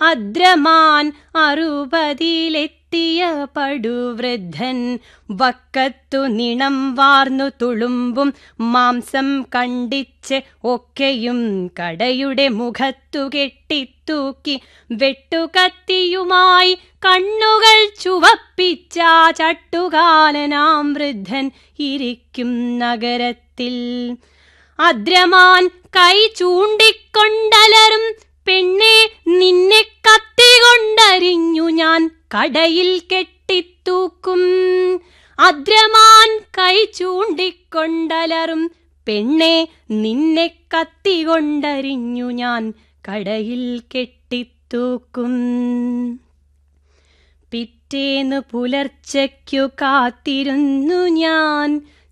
അദ്രമാൻ അറുപതിലെത്തിയ പടുവൃദ്ധൻ വക്കത്തു നിണം വാർന്നു തുളുമ്പും മാംസം കണ്ടിച്ച് ഒക്കെയും കടയുടെ മുഖത്തു കെട്ടിത്തൂക്കി വെട്ടുകത്തിയുമായി കണ്ണുകൾ ചുവപ്പിച്ച ചട്ടുകാലനാം വൃദ്ധൻ ഇരിക്കും നഗരത്തിൽ അദ്രമാൻ കൈ ചൂണ്ടിക്കൊണ്ടലറും പെണ്ണെ നിന്നെ കത്തി കൊണ്ടരിഞ്ഞു ഞാൻ കടയിൽ കെട്ടിത്തൂക്കും അദ്രമാൻ കൈ ചൂണ്ടിക്കൊണ്ടലറും പെണ്ണെ നിന്നെ കത്തി കൊണ്ടരിഞ്ഞു ഞാൻ കടയിൽ കെട്ടിത്തൂക്കും പിറ്റേന്നു പുലർച്ചയ്ക്കു കാത്തിരുന്നു ഞാൻ